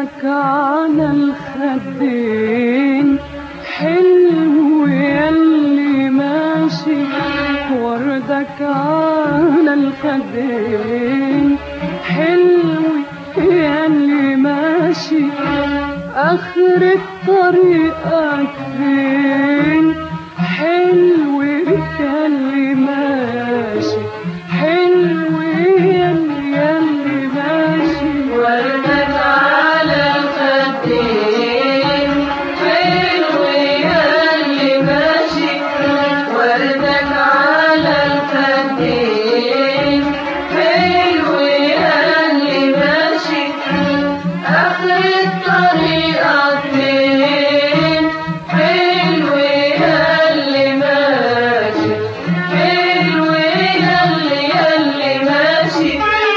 وردك على الخدين حلو يلي ماشي وردك على الخدين حلو يلي ماشي آخر طريقك فين حلو يلي ماشي حلو يلي يلي ماشي وردك على الخدين حلو ياللي ماشي وردك على الخدين حلو ياللي ماشي آخر الطريق فين حلو ياللي ماشي حلو ياللي ياللي ماشي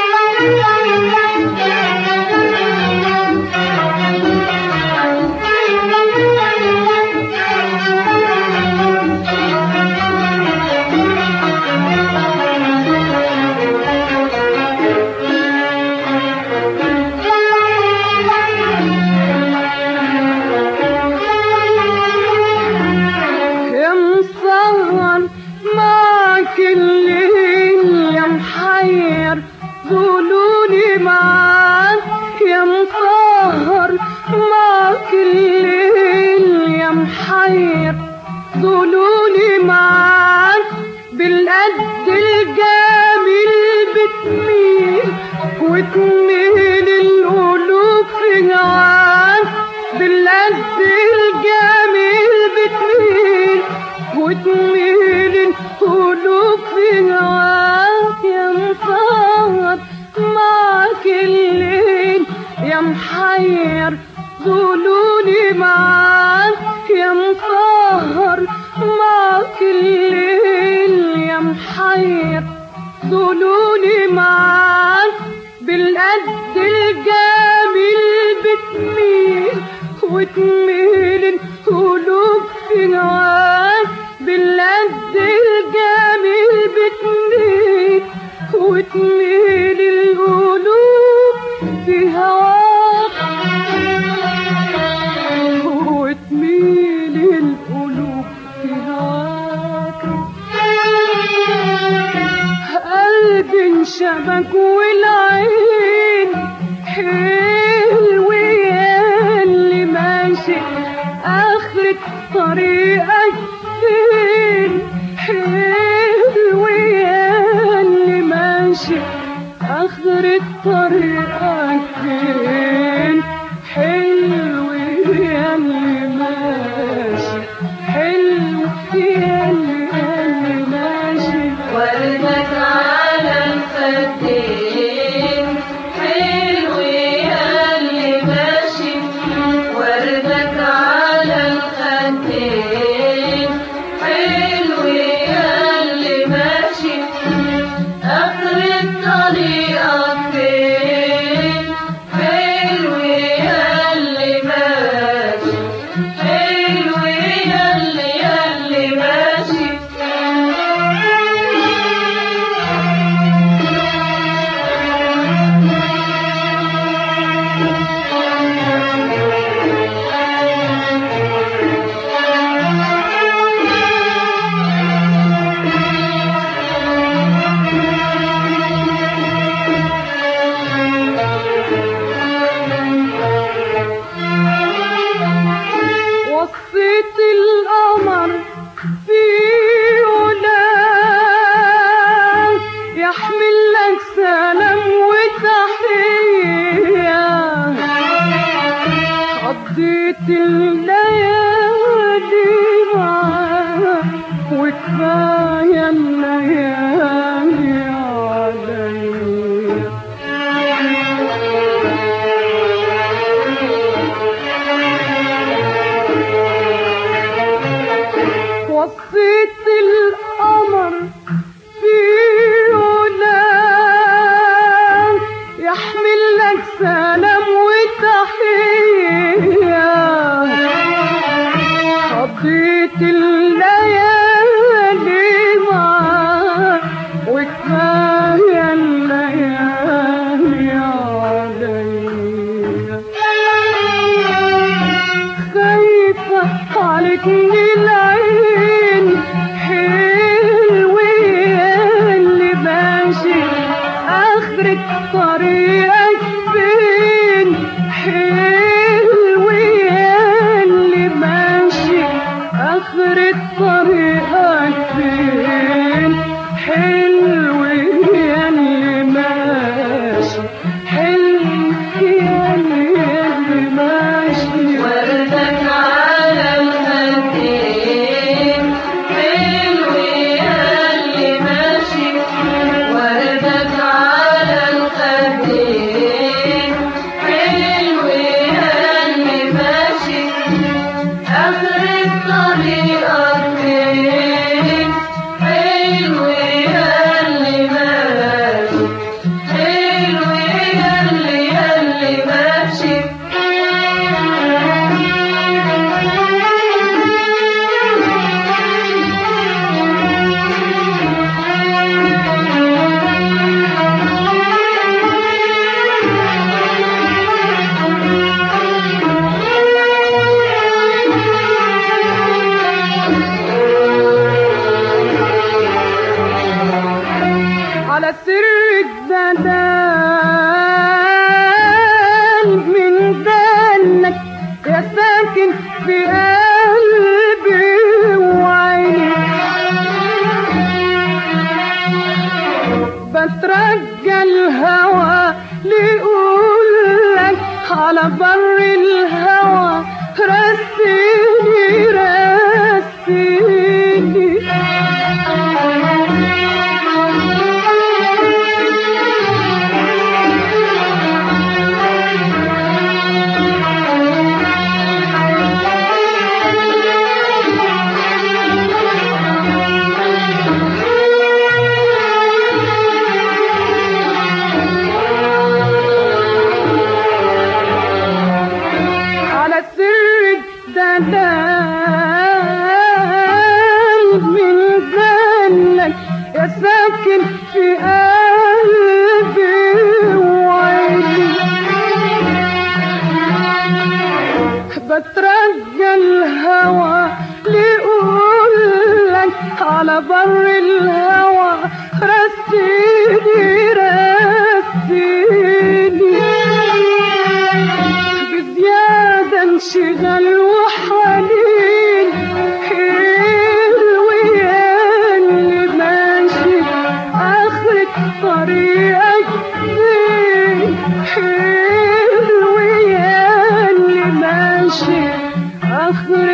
يا مسهر معك الليل يا محير قولولي معاك يا مسهر معك الليل يا محير قولولي معاك بالقد الجميل بتميل وتميل القلوب في هواك بالقد الجميل بتميل وتميل القلوب في هواك يا مصور معك الليل يا محير قولولي معاك يا مسهر معك الليل يا محير قولولي معاك بالقد الجميل بتميل وتميل القلوب في هواك بالقد الجميل بتميل وتميل القلوب في هواك وتميل القلوب في هواك قلبي انشبك والعين حلو يا اللي ماشي اخر طريقك فين حلو يا اللي ماشي اخر طريقك فين حلو يا اللي ماشي حلو يا اللي يا اللي ماشي وردك على الخدين حلو ياللي ماشي وردك على الخدين حلو ياللي ماشي آخر الطريق فين حلو ياللي ماشي حلو ياللي ياللي ماشي وصيت القمر في ولا يحمل لك سلام وتحية قضيت الليالي معاك وكفاية الليالي عليا وصيت القمر في ولا يحمل لك سلام وتحية قضيت الليالي معاك وكفاية الليالي عليا ساكن في قلبي وعيني بترجى الهوى ليقولك على بر الهوى رسيني رسيني على سر الدلال من ذلك يا ساكن في قلبي وعيني بترجى الهوى ليقولك على بر الهوى رسيني رسيني بزيادة انشغال وحنين حلو يا اللي ماشي آخرة طريقك فين حلو يا اللي ماشي آخرة